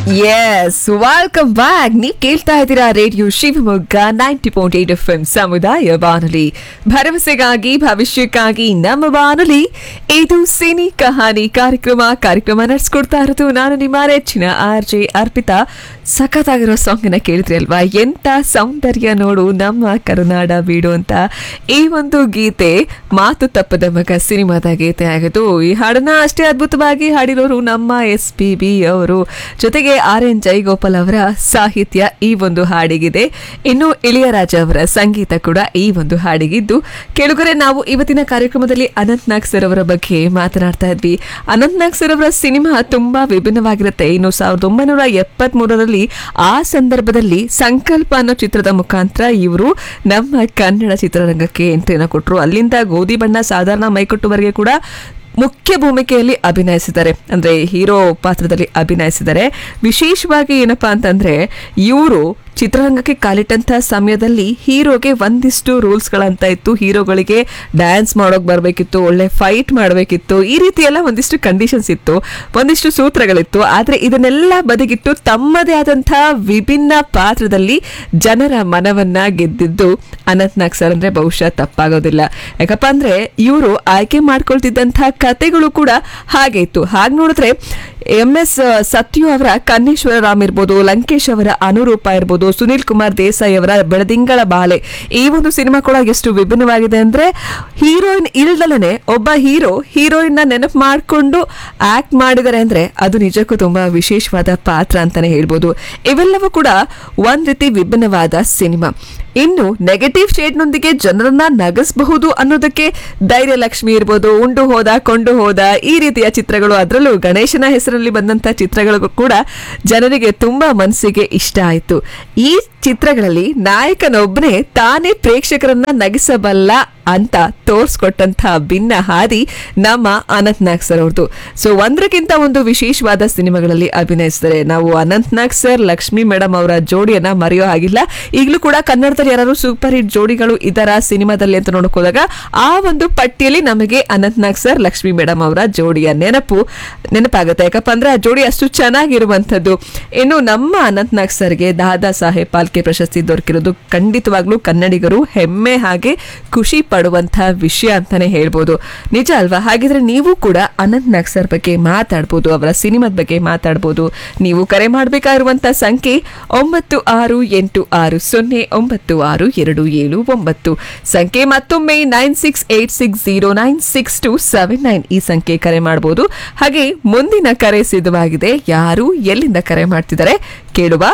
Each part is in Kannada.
ಎಸ್ ವೆಲ್ಕಮ್ ಬ್ಯಾಕ್ ನೀವು ಕೇಳ್ತಾ ಇದ್ದೀರಾ radio Shivamogga ninety point eight F M ಸಮುದಾಯ ಬಾನುಲಿ ಭರವಸೆಗಾಗಿ ಭವಿಷ್ಯಕ್ಕಾಗಿ ನಮ್ಮ ಬಾನುಲಿ ಇದು ಸಿನಿ ಕಹಾನಿ ಕಾರ್ಯಕ್ರಮ ಕಾರ್ಯಕ್ರಮ ನಡೆಸ್ಕೊಡ್ತಾ ಇರೋದು ನಾನು ನಿಮ್ಮ ನೆಚ್ಚಿನ ಆರ್ ಜೆ ಅರ್ಪಿತಾ ಸಖತ್ತಾಗಿರೋ ಸಾಂಗ್ನ ಕೇಳಿದ್ರಿ ಅಲ್ವಾ ಎಂತ ಸೌಂದರ್ಯ ನೋಡು ನಮ್ಮ ಕರುನಾಡ ಬೀಡು ಅಂತ ಈ ಒಂದು ಗೀತೆ ಮಾತು ತಪ್ಪದ ಮಗ ಸಿನಿಮಾದ ಗೀತೆ ಆಗಿದ್ದು ಈ ಹಾಡನ್ನ ಅಷ್ಟೇ ಅದ್ಭುತವಾಗಿ ಹಾಡಿರೋರು ನಮ್ಮ ಎಸ್ ಪಿ ಬಿ ಅವರು ಜೊತೆಗೆ ಆರ್ ಎನ್ ಜೈಗೋಪಾಲ್ ಅವರ ಸಾಹಿತ್ಯ ಈ ಒಂದು ಹಾಡಿಗಿದೆ ಇನ್ನು ಇಳಿಯರಾಜ ಅವರ ಸಂಗೀತ ಕೂಡ ಈ ಒಂದು ಹಾಡಿಗಿದ್ದು ಕೆಳಗರೆ ನಾವು ಇವತ್ತಿನ ಕಾರ್ಯಕ್ರಮದಲ್ಲಿ ಅನಂತ್ ನಾಗ್ ಸರ್ ಅವರ ಬಗ್ಗೆ ಮಾತನಾಡ್ತಾ ಇದ್ವಿ ಅನಂತ್ ನಾಗ್ ಸರ್ ಅವರ ಸಿನಿಮಾ ತುಂಬಾ ವಿಭಿನ್ನವಾಗಿರುತ್ತೆ ಇನ್ನು ಸಾವಿರದ ಒಂಬೈನೂರ ಎಪ್ಪತ್ತ್ ಮೂರರಲ್ಲಿ ಆ ಸಂದರ್ಭದಲ್ಲಿ ಸಂಕಲ್ಪ ಅನ್ನೋ ಚಿತ್ರದ ಮುಖಾಂತರ ಇವರು ನಮ್ಮ ಕನ್ನಡ ಚಿತ್ರರಂಗಕ್ಕೆ ಎಂಟ್ರಿನ ಕೊಟ್ಟರು ಅಲ್ಲಿಂದ ಗೋಧಿ ಬಣ್ಣ ಸಾಧಾರಣ ಮೈಕೊಟ್ಟುವರೆಗೆ ಕೂಡ ಮುಖ್ಯ ಭೂಮಿಕೆಯಲ್ಲಿ ಅಭಿನಯಿಸಿದ್ದಾರೆ ಅಂದ್ರೆ ಹೀರೋ ಪಾತ್ರದಲ್ಲಿ ಅಭಿನಯಿಸಿದ್ದಾರೆ ವಿಶೇಷವಾಗಿ ಏನಪ್ಪಾ ಅಂತಂದ್ರೆ ಇವರು ಚಿತ್ರರಂಗಕ್ಕೆ ಕಾಲಿಟ್ಟಂತ ಸಮಯದಲ್ಲಿ ಹೀರೋಗೆ ಒಂದಿಷ್ಟು ರೂಲ್ಸ್ಗಳಂತ ಇತ್ತು ಹೀರೋಗಳಿಗೆ ಡ್ಯಾನ್ಸ್ ಮಾಡೋಕ್ ಬರಬೇಕಿತ್ತು ಒಳ್ಳೆ ಫೈಟ್ ಮಾಡಬೇಕಿತ್ತು ಈ ರೀತಿ ಎಲ್ಲ ಒಂದಿಷ್ಟು ಕಂಡೀಷನ್ಸ್ ಇತ್ತು ಒಂದಿಷ್ಟು ಸೂತ್ರಗಳಿತ್ತು ಆದ್ರೆ ಇದನ್ನೆಲ್ಲ ಬದಿಗಿಟ್ಟು ತಮ್ಮದೇ ಆದಂತಹ ವಿಭಿನ್ನ ಪಾತ್ರದಲ್ಲಿ ಜನರ ಮನವನ್ನ ಗೆದ್ದಿದ್ದು ಅನಂತ್ ನಾಗ್ ಸರ್ ಅಂದ್ರೆ ಬಹುಶಃ ತಪ್ಪಾಗೋದಿಲ್ಲ ಯಾಕಪ್ಪ ಅಂದ್ರೆ ಇವರು ಆಯ್ಕೆ ಮಾಡ್ಕೊಳ್ತಿದ್ದಂತಹ ಕತೆಗಳು ಕೂಡ ಹಾಗೆ ಇತ್ತು ಹಾಗೆ ನೋಡಿದ್ರೆ ಎಂ ಎಸ್ ಸತ್ಯು ಅವರ ಕನ್ನೇಶ್ವರ ರಾಮ್ ಇರ್ಬೋದು ಲಂಕೇಶ್ ಅವರ ಅನುರೂಪ ಇರ್ಬೋದು ಸುನಿಲ್ ಕುಮಾರ್ ದೇಸಾಯಿ ಅವರ ಬೆಳದಿಂಗಳ ಬಾಲೆ ಈ ಒಂದು ಸಿನಿಮಾ ಕೂಡ ಎಷ್ಟು ವಿಭಿನ್ನವಾಗಿದೆ ಅಂದ್ರೆ ಹೀರೋಯಿನ್ ಇಲ್ದಲನೆ ಒಬ್ಬ ಹೀರೋ ಹೀರೋಯಿನ್ ನ ನೆನಪು ಮಾಡಿಕೊಂಡು ಆಕ್ಟ್ ಮಾಡಿದ್ದಾರೆ ಅಂದ್ರೆ ಅದು ನಿಜಕ್ಕೂ ತುಂಬಾ ವಿಶೇಷವಾದ ಪಾತ್ರ ಅಂತಾನೆ ಹೇಳ್ಬೋದು ಇವೆಲ್ಲವೂ ಕೂಡ ಒಂದ್ ರೀತಿ ವಿಭಿನ್ನವಾದ ಸಿನಿಮಾ ಇನ್ನು ನೆಗೆಟಿವ್ ಶೇಡ್ನೊಂದಿಗೆ ಜನರನ್ನ ನಗಿಸಬಹುದು ಅನ್ನೋದಕ್ಕೆ ಧೈರ್ಯ ಲಕ್ಷ್ಮಿ ಇರ್ಬೋದು ಉಂಡು ಹೋದ ಕೊಂಡು ಹೋದ ಈ ರೀತಿಯ ಚಿತ್ರಗಳು ಅದರಲ್ಲೂ ಗಣೇಶನ ಹೆಸರಲ್ಲಿ ಬಂದಂತ ಚಿತ್ರಗಳು ಕೂಡ ಜನರಿಗೆ ತುಂಬಾ ಮನಸ್ಸಿಗೆ ಇಷ್ಟ ಆಯಿತು ಈ ಚಿತ್ರಗಳಲ್ಲಿ ನಾಯಕನೊಬ್ಬನೇ ತಾನೇ ಪ್ರೇಕ್ಷಕರನ್ನ ನಗಿಸಬಲ್ಲ ಅಂತ ತೋರ್ಸ್ಕೊಟ್ಟಂತ ಭಿನ್ನ ಹಾದಿ ನಮ್ಮ ಅನಂತ್ ನಾಗ್ ಸರ್ ಅವ್ರದ್ದು ಸೊ ಒಂದಕ್ಕಿಂತ ಒಂದು ವಿಶೇಷವಾದ ಸಿನಿಮಾಗಳಲ್ಲಿ ಅಭಿನಯಿಸಿದ್ದಾರೆ ನಾವು ಅನಂತ್ ನಾಗ್ ಸರ್ ಲಕ್ಷ್ಮಿ ಮೇಡಮ್ ಅವರ ಜೋಡಿಯನ್ನ ಮರೆಯೋ ಹಾಗಿಲ್ಲ ಈಗಲೂ ಕೂಡ ಕನ್ನಡದಲ್ಲಿ ಯಾರು ಸೂಪರ್ ಹಿಟ್ ಜೋಡಿಗಳು ಇದರ ಸಿನಿಮಾದಲ್ಲಿ ಅಂತ ನೋಡಕ್ ಹೋದಾಗ ಆ ಒಂದು ಪಟ್ಟಿಯಲ್ಲಿ ನಮಗೆ ಅನಂತ್ ನಾಗ್ ಸರ್ ಲಕ್ಷ್ಮಿ ಮೇಡಮ್ ಅವರ ಜೋಡಿಯ ನೆನಪು ನೆನಪಾಗುತ್ತೆ ಯಾಕಪ್ಪ ಅಂದ್ರೆ ಆ ಜೋಡಿ ಅಷ್ಟು ಚೆನ್ನಾಗಿರುವಂಥದ್ದು ಇನ್ನು ನಮ್ಮ ಅನಂತ್ ನಾಗ್ ಸರ್ಗೆ ದಾದಾ ಸಾಹೇಬ್ ಪಾಲ್ಕೆ ಪ್ರಶಸ್ತಿ ದೊರಕಿರೋದು ಖಂಡಿತವಾಗ್ಲೂ ಕನ್ನಡಿಗರು ಹೆಮ್ಮೆ ಹಾಗೆ ಖುಷಿ ಪಡುವಂತಹ ವಿಷಯ ಅಂತಾನೆ ಹೇಳ್ಬೋದು ನಿಜ ಅಲ್ವಾ ಹಾಗಿದ್ರೆ ನೀವು ಕೂಡ ಅನಂತ್ ನಾಗ್ ಸರ್ ಬಗ್ಗೆ ಮಾತಾಡ್ಬೋದು ಅವರ ಸಿನಿಮಾದ ಬಗ್ಗೆ ಮಾತಾಡ್ಬೋದು ನೀವು ಕರೆ ಮಾಡಬೇಕಾಗಿರುವಂತಹ ಸಂಖ್ಯೆ ಒಂಬತ್ತು ಆರು ಎಂಟು ಆರು ಸೊನ್ನೆ ಒಂಬತ್ತು ಆರು ಎರಡು ಏಳು ಒಂಬತ್ತು ಸಂಖ್ಯೆ ಮತ್ತೊಮ್ಮೆ nine six eight six zero nine six two seven nine ಈ ಸಂಖ್ಯೆ ಕರೆ ಮಾಡಬಹುದು ಹಾಗೆ ಮುಂದಿನ ಕರೆ ಸಿದ್ಧವಾಗಿದೆ ಯಾರು ಎಲ್ಲಿಂದ ಕರೆ ಮಾಡ್ತಿದ್ದಾರೆ ಕೇಳುವ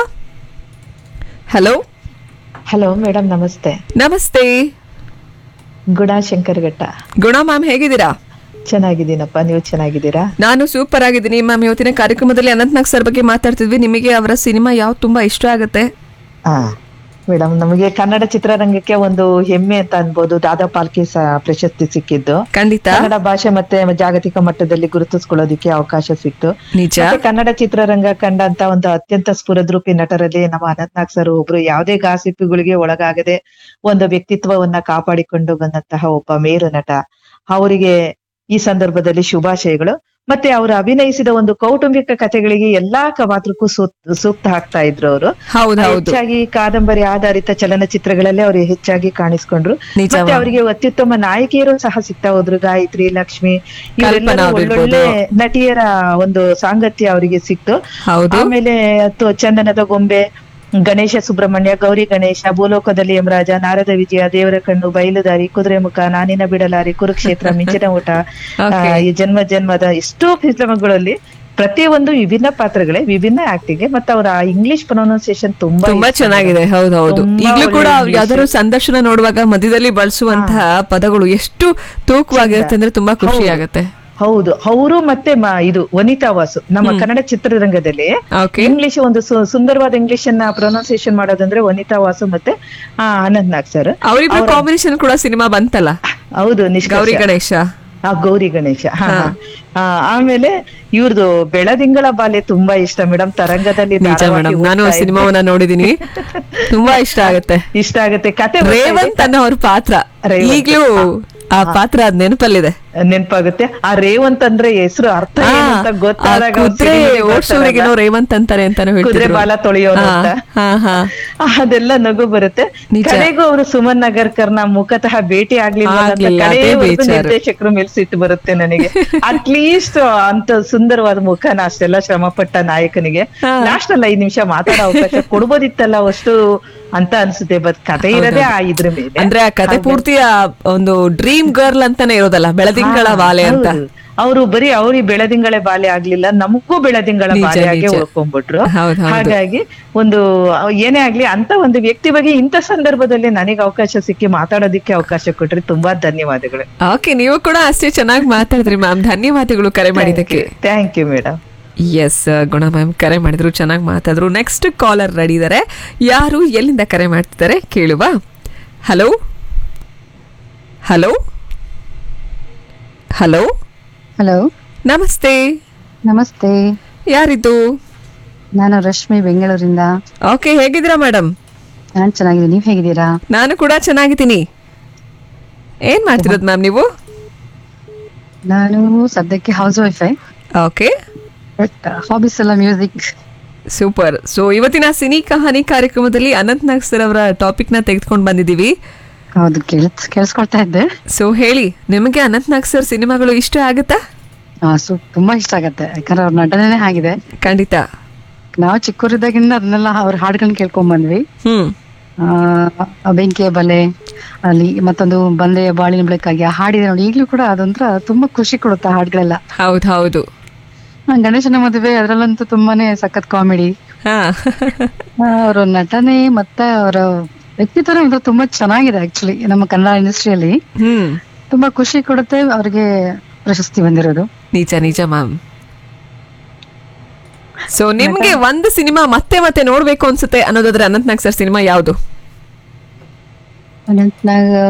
ಹಲೋ ಹಲೋ ಮೇಡಮ್ ನಮಸ್ತೆ ನಮಸ್ತೆ ಗುಣ ಶಂಕರಘಟ್ಟ ಗುಣ ಮ್ಯಾಮ್ ಹೇಗಿದ್ದೀರಾ ಚೆನ್ನಾಗಿದ್ದೀನಪ್ಪ ನೀವು ಚೆನ್ನಾಗಿದ್ದೀರಾ ನಾನು ಸೂಪರ್ ಆಗಿದ್ದೀನಿ ಮ್ಯಾಮ್ ಇವತ್ತಿನ ಕಾರ್ಯಕ್ರಮದಲ್ಲಿ ಅನಂತ್ ನಾಗ್ ಸರ್ ಬಗ್ಗೆ ಮಾತಾಡ್ತಿದ್ವಿ ನಿಮಗೆ ಅವರ ಸಿನಿಮಾ ಯಾವ್ದು ತುಂಬಾ ಇಷ್ಟ ಆಗುತ್ತೆ ಹಾ ಮೇಡಮ್ ನಮಗೆ ಕನ್ನಡ ಚಿತ್ರರಂಗಕ್ಕೆ ಒಂದು ಹೆಮ್ಮೆ ಅಂತ ಅನ್ಬೋದು ದಾದಾ ಪಾಲ್ಕೆ ಸ- ಪ್ರಶಸ್ತಿ ಸಿಕ್ಕಿದ್ದು ಖಂಡಿತ ಕನ್ನಡ ಭಾಷೆ ಮತ್ತೆ ಜಾಗತಿಕ ಮಟ್ಟದಲ್ಲಿ ಗುರುತಿಸ್ಕೊಳ್ಳೋದಿಕ್ಕೆ ಅವಕಾಶ ಸಿಕ್ತು ನಿಜ ಮತ್ತೆ ಕನ್ನಡ ಚಿತ್ರರಂಗ ಕಂಡಂತ ಒಂದು ಅತ್ಯಂತ ಸ್ಫುರದ್ರೂಪಿ ನಟರಲ್ಲಿ ನಮ್ಮ ಅನಂತ್ ನಾಗ್ ಸರ್ ಒಬ್ರು ಯಾವುದೇ ಗಾಸಿಪ್ಪುಗಳಿಗೆ ಒಳಗಾಗದೆ ಒಂದು ವ್ಯಕ್ತಿತ್ವವನ್ನ ಕಾಪಾಡಿಕೊಂಡು ಬಂದಂತಹ ಒಬ್ಬ ಮೇರು ನಟ ಅವರಿಗೆ ಈ ಸಂದರ್ಭದಲ್ಲಿ ಶುಭಾಶಯಗಳು ಮತ್ತೆ ಅವರು ಅಭಿನಯಿಸಿದ ಒಂದು ಕೌಟುಂಬಿಕ ಕಥೆಗಳಿಗೆ ಎಲ್ಲಾ ಕವಾತ್ರಕ್ಕೂ ಸೂತ್- ಸೂಕ್ತ ಹಾಕ್ತಾ ಇದ್ರು ಅವರು ಹೌದು ಹೌದು ಹೆಚ್ಚಾಗಿ ಕಾದಂಬರಿ ಆಧಾರಿತ ಚಲನಚಿತ್ರಗಳಲ್ಲೇ ಅವರು ಹೆಚ್ಚಾಗಿ ಕಾಣಿಸ್ಕೊಂಡ್ರು ನಿಜ ಮತ್ತೆ ಅವರಿಗೆ ಅತ್ಯುತ್ತಮ ನಾಯಕಿಯರು ಸಹ ಸಿಗ್ತಾ ಹೋದ್ರು ಗಾಯತ್ರಿ ಲಕ್ಷ್ಮಿ ಇವರೆಲ್ಲರೂ ಕಲ್ಪನಾ ಅವ್ರಿರ್ಬೋದು. ಒಳ್ಳೊಳ್ಳೆ ನಟಿಯರ ಒಂದು ಸಾಂಗತ್ಯ ಅವರಿಗೆ ಸಿಕ್ತು ಹೌದು ಆಮೇಲೆ ಅತ್ತು ಚಂದನದ ಗೊಂಬೆ ಗಣೇಶ ಸುಬ್ರಹ್ಮಣ್ಯ ಗೌರಿ ಗಣೇಶ ಭೂಲೋಕದಲ್ಲಿ ಯಮರಾಜ ನಾರದ ವಿಜಯ ದೇವರ ಕಣ್ಣು ಬಯಲುದಾರಿ ಕುದುರೆ ಮುಖ ನಾನಿನ ಬಿಡಲಾರಿ ಕುರುಕ್ಷೇತ್ರ ಮಿಂಚಿನ ಊಟ ಆ, Okay. ಈ ಜನ್ಮ ಜನ್ಮದ ಎಷ್ಟೋ ಫಿಲ್ಮ್ಗಳಲ್ಲಿ ಪ್ರತಿಯೊಂದು ವಿಭಿನ್ನ ಪಾತ್ರಗಳೇ ವಿಭಿನ್ನ ಆಕ್ಟಿಂಗ್ ಮತ್ತೆ ಅವರ ಇಂಗ್ಲಿಷ್ ಪ್ರೊನೌನ್ಸಿಯೇಷನ್ ತುಂಬಾ ತುಂಬಾ ಇಷ್ಟ ಚೆನ್ನಾಗಿದೆ ಹೌದು ಹೌದು ತುಂಬಾ ಈಗಲೂ ಕೂಡ ಒಳ್ಳೆ ಅವ್ರು ಯಾವ್ದಾದ್ರು ಸಂದರ್ಶನ ನೋಡುವಾಗ ಮಧ್ಯದಲ್ಲಿ ಬಳಸುವಂತಹ ಪದಗಳು ಎಷ್ಟು ತೂಕವಾಗಿರುತ್ತೆ ಅಂದ್ರೆ ತುಂಬಾ ಖುಷಿ ಹೌದು. ಆಗುತ್ತೆ ಹೌದು ಅವರು ಮತ್ತೆ ಮ- ಇದು ವನಿತಾ ವಾಸು ನಮ್ಮ ಕನ್ನಡ ಚಿತ್ರರಂಗದಲ್ಲಿ ಓಕೆ ಇಂಗ್ಲಿಷ್ ಒಂದು ಸು- ಸುಂದರವಾದ ಇಂಗ್ಲಿಷ್ ಅನ್ನ ಪ್ರೊನೌನ್ಸಿಯೇಷನ್ ಮಾಡೋದಂದ್ರೆ ವನಿತಾ ವಾಸು ಮತ್ತೆ ಆ, ಅನಂತ್ ನಾಗ್ ಸರ್ ಅವರಿಬ್ರು ಕಾಂಬಿನೇಷನ್ ಕೂಡ ಸಿನಿಮಾ ಬಂತಲ್ಲ ಹೌದು ಗೌರಿ ನಿಷ್ಕೌರಿ ಗಣೇಶ ಆ ಗೌರಿ ಗಣೇಶ ಹಾ, ಹಾ. ಆ, ಆಮೇಲೆ ಇವ್ರದ್ದು ಬೆಳದಿಂಗಳ ಬಾಲ್ಯ ತುಂಬಾ ಇಷ್ಟ ಮೇಡಮ್ ತರಂಗದಲ್ಲಿ ನಿಜ ಧಾರಾವಾಹಿ ಮೇಡಮ್ ನಾನು ಓದ್ತಾ ಇದ್ದೆ. ಸಿನಿಮಾವನ್ನ ನೋಡಿದೀನಿ ತುಂಬಾ ಇಷ್ಟ ಆಗುತ್ತೆ ಇಷ್ಟ ಆಗುತ್ತೆ ಕತೆ ಬರ್ತಾ ಇದೆ. ರೇವಂತ್ ಅನ್ನೋ ಅವ್ರ ಪಾತ್ರ ರೇವಂತ್. ಈಗ್ಲೂ ಆ ಪಾತ್ರ ಅದ್ ನೆನಪಲ್ಲಿದೆ ನೆನ್ಪಾಗುತ್ತೆ ಆ ರೇವಂತ್ ಅಂದ್ರೆ ಹೆಸರು ಅರ್ಥ ಏನು ಅಂತ ಗೊತ್ತಾದಾಗ ಅವ್ರು ಕುದುರೆ ಸಿನಿಮಾಗೆ ಓಡ್ಸೋರಿಗೇನೋ ಬರ್ತಾರಲ್ಲ. ರೇವಂತ್ ಅಂತಾರೆ ಅಂತಾನು ಕುದುರೆ ಹೇಳ್ತಿದ್ರು ಬಾಲ ತೊಳೆಯೋನು ಹಾ, ಅಂತ ಹಾ ಹಾ ಅದೆಲ್ಲ ನಗು ಬರುತ್ತೆ ನಿಜ. ಕಡೆಗೂ ಅವರು ಸುಮನ್ ನಗರ್ಕರ್ನ ಮುಖತಃ ಭೇಟಿ ಆಗ್ಲಿಲ್ಲ ಅಂತ ಆಗ್ಲಿಲ್ಲ, ಅದೇ ಕಡೆಯವರೆಗೂ ಬೇಜಾರು. ನಿರ್ದೇಶಕರ ಮೇಲೆ ಸಿಟ್ಟು ಬರುತ್ತೆ ನನಗೆ ಅಟ್ಲೀಸ್ಟ್ ಅಂತ ಸುಂದರವಾದ ಮುಖನ ಅಷ್ಟೆಲ್ಲ ಶ್ರಮ ಪಟ್ಟ ನಾಯಕನಿಗೆ ಹಾ. ಲಾಸ್ಟ್ ಅಲ್ಲಿ ಐದ್ ನಿಮಿಷ ಮಾತಾಡೋ ಅವಕಾಶ ಕೊಡ್ಬೋದಿತ್ತಲ್ಲ ಅಷ್ಟು ಅಂತ ಅನ್ಸುತ್ತೆ ಬಟ್ ಕತೆ ಇರೋದೇ ಆ ಇದ್ರ ಮೇಲೆ ಅಂದ್ರೆ ಆ ಕತೆ ಪೂರ್ತಿ ಆ ಒಂದು ಡ್ರೀಮ್ ಗರ್ಲ್ ಅಂತಾನೆ ಇರೋದಲ್ಲ ಬೆಳದಿಂಗಳ ಬಾಲೆ ಅಂತ ಅವರು ಬರೀ ಅವ್ರಿಗೆ ಬೆಳದಿಂಗಳೇ ಬಾಲ್ಯ ಆಗ್ಲಿಲ್ಲ ನಮಗೂ ಬೆಳದಿಂಗಳ ನಿಜ, ಬಾಲ್ಯಾಗೆ ನಿಜ. ಉಳ್ಕೊಂಡ್ಬಿಟ್ರು ಹೌದ್ ಹೌದು. ಹಾಗಾಗಿ ಒಂದು ಅವ್ ಏನೇ ಆಗ್ಲಿ ಅಂತ ಒಂದು ವ್ಯಕ್ತಿ ಬಗ್ಗೆ ಇಂಥ ಸಂದರ್ಭದಲ್ಲಿ ನನಗೆ ಅವಕಾಶ ಸಿಕ್ಕಿ ಮಾತಾಡೋದಿಕ್ಕೆ ಅವಕಾಶ ಕೊಟ್ರಿ ತುಂಬಾ ಧನ್ಯವಾದಗಳು ಓಕೆ ನೀವು ಕೂಡ ಅಷ್ಟೇ ಚೆನ್ನಾಗಿ ಮಾತಾಡಿದ್ರಿ ಮ್ಯಾಮ್ ಧನ್ಯವಾದಗಳು ಕರೆ ಮಾಡಿದ್ದಕ್ಕೆ thank you madam yes Guna ma'am ಕರೆ ಮಾಡಿದ್ರು ಚೆನ್ನಾಗಿ ಮಾತಾದ್ರು ನೆಕ್ಸ್ಟ್ ಕಾಲರ್ ರೆಡಿ ಇದ್ದಾರೆ ಯಾರು ಎಲ್ಲಿಂದ ಕರೆ ಮಾಡ್ತಿದ್ದಾರೆ ಕೇಳುವ ಹಲೋ ಹಲೋ ಹಲೋ ಹಲೋ ನಮಸ್ತೆ ನಮಸ್ತೆ ಯಾರಿದ್ದು ನಾನು ರಶ್ಮಿ ಬೆಂಗಳೂರಿಂದ ಓಕೆ ಹೇಗಿದ್ದೀರಾ ಮೇಡಮ್ ನಾನು ಚೆನ್ನಾಗಿದ್ದೀನಿ ನೀವು ಹೇಗಿದ್ದೀರಾ ನಾನು ಕೂಡ ಚೆನ್ನಾಗಿದ್ದೀನಿ ಏನ್ ಮಾಡ್ತಿರೋದು ಮ್ಯಾಮ್ ನೀವು ನಾನು ಸದ್ಯಕ್ಕೆ house wifi okay but hobbies ಎಲ್ಲ ಮ್ಯೂಸಿಕ್ ಸೂಪರ್ ಸೊ ಇವತ್ತಿನ ಸಿನಿ ಕಹಾನಿ ಕಾರ್ಯಕ್ರಮದಲ್ಲಿ ಅನಂತ್ ನಾಗ್ ಸರ್ ಅವರ ಟಾಪಿಕ್ ನ ತೆಗೆದುಕೊಂಡು ಬಂದಿದ್ದೀವಿ ಹೌದು ಕೇಳಿಸ್ ಕೇಳಿಸ್ಕೊಳ್ತಾ ಇದ್ದೆ ಸೊ ಹೇಳಿ ನಿಮಗೆ ಅನಂತ್ ನಾಗ್ ಸರ್ ಸಿನಿಮಾಗಳು ಇಷ್ಟ ಆಗುತ್ತಾ ಆ, ಸು ತುಂಬಾ ಇಷ್ಟ ಆಗತ್ತೆ ಯಾಕಂದ್ರೆ ಅವ್ರ ನಟನೆ ಆಗಿದೆ ಖಂಡಿತ ನಾವು ಚಿಕ್ಕವರಿದ್ದಾಗಿಂದ ಅದನ್ನೆಲ್ಲ ಅವ್ರ ಹಾಡುಗಳನ್ನ ಕೇಳ್ಕೊಂಡ್ ಬಂದ್ವಿ ಹ್ಮ್ ಆ ಬೆಂಕಿಯ ಬಲೆ ಅಲ್ಲಿ ಮತ್ತೊಂದು ಬಂದೆಯ ಬಾಳಿನ ಬೆಳಕಾಗಿ ಆ ಹಾಡಿದೆ ನೋಡಿ ಈಗ್ಲೂ ಕೂಡ ಅದೊಂಥರ ತುಂಬಾ ಖುಷಿ ಕೊಡುತ್ತೆ ಆ ಹಾಡುಗಳೆಲ್ಲ ಹೌದು ಹೌದು ಆ, ಗಣೇಶನ ಮದುವೆ ಅದ್ರಲ್ಲಂತೂ ತುಂಬಾನೇ ಸಖತ್ ಕಾಮಿಡಿ ಹಾ ಅವರ ನಟನೆ ಮತ್ತೆ ಅವರ ವ್ಯಕ್ತಿತ್ವ ಅಂದ್ರೆ ತುಂಬಾ ಚೆನ್ನಾಗಿದೆ ಆಕ್ಚುಲಿ ನಮ್ಮ ಕನ್ನಡ ಇಂಡಸ್ಟ್ರಿಯಲ್ಲಿ ಹ್ಮ್ ತುಂಬಾ ಖುಷಿ ಕೊಡುತ್ತೆ ಅವ್ರಿಗೆ ಪ್ರಶಸ್ತಿ ಬಂದಿರೋದು ನಿಜ ನಿಜ ಮ್ಯಾಮ್ ಸೊ ನಿಮ್ಗೆ ಒಂದು ಸಿನಿಮಾ ಮತ್ತೆ ಮತ್ತೆ ನೋಡ್ಬೇಕು ಅನ್ಸುತ್ತೆ ಅನ್ನೋದಾದ್ರೆ ಅನಂತ್ ನಾಗ್ ಸರ್ ಸಿನಿಮಾ ಯಾವುದು ಅನಂತ್ನಾಗ್